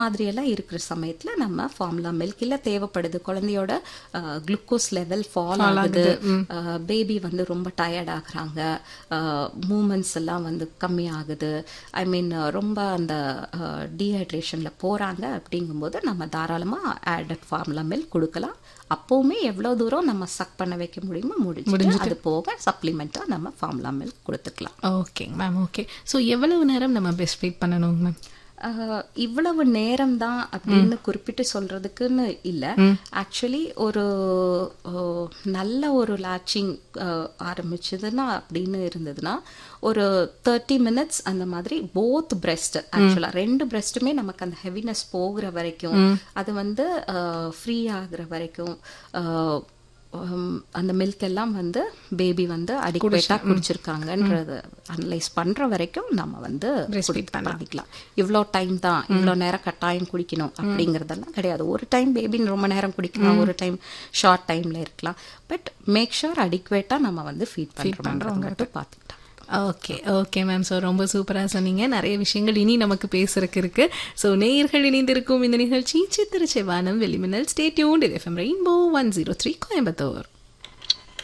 மாதிரியெல்லாம் இருக்கிற சமயத்துல நம்ம ஃபார்முலா மில்க் இல்ல தேவைப்படுது குழந்தையோட குளுக்கோஸ் லெவல் ஃபால் ஆகுது பேபி வந்து ரொம்ப டயர்ட் ஆகுறாங்க மூமெண்ட்ஸ் எல்லாம் வந்து கம்மி ஆகுது ஐ மீன் ரொம்ப அந்த டீஹைட்ரேஷன்ல போறாங்க அப்படிங்கும்போது நம்ம தாராளமா ஆடட் ஃபார்முலா மில்க் கொடுக்கலாம் அப்பவுமே எவ்வளவு தூரம் நம்ம சக் பண்ண வைக்க முடியுமோ முடிஞ்சுட்டு அது போக சப்ளிமெண்டா நம்ம ஃபார்முலா மில்க் கொடுத்துக்கலாம் ஓகேங்க மேம் ஓகே ஸோ எவ்வளவு நேரம் நம்ம பெஸ்ட் ஃபீட் பண்ணணுங்க மேம் ஆஹ் இவ்வளவு நேரம் தான் அப்படின்னு குறிப்பிட்டு சொல்றதுக்குன்னு இல்ல ஆக்சுவலி ஒரு ஆஹ் நல்ல ஒரு லாச்சிங் ஆரம்பிச்சதுன்னா அப்படின்னு இருந்ததுன்னா ஒரு தேர்ட்டி மினிட்ஸ் அந்த மாதிரி போத் பிரெஸ்ட் ஆக்சுவலா ரெண்டு பிரெஸ்ட்டுமே நமக்கு அந்த ஹெவினஸ் போகிற வரைக்கும் அது வந்து ஃப்ரீ ஆகுற வரைக்கும் ஆஹ் ஹம், அந்த மில்க் எல்லாம் வந்து பேபி வந்து அடிக்குவேட்டா குடிச்சிருக்காங்கன்றது அனலைஸ் பண்ற வரைக்கும் நம்ம வந்து குடிக்க பண்ணிக்கலாம் இவ்வளோ டைம் தான் இவ்வளோ நேரம் கட்டாயம் குடிக்கணும் அப்படிங்கறதெல்லாம் கிடையாது ஒரு டைம் பேபி ரொம்ப நேரம் குடிக்கலாம் ஒரு டைம் ஷார்ட் டைம்ல இருக்கலாம் பட் மேக் ஷூர் அடிக்குவேட்டா நம்ம வந்து ஃபீட் பண்றோம் மட்டும் பார்த்துக்கிட்டோம் ஓகே ஓகே மேம் ஸோ ரொம்ப சூப்பராக சொன்னீங்க நிறைய விஷயங்கள் இனி நமக்கு பேசுறதுக்கு இருக்கு ஸோ நேயர்கள் இணைந்திருக்கும் இந்த நிகழ்ச்சி சித்திர செவ்வானம் வெளிமின்னல் stay tune FM Rainbow one zero three Coimbatore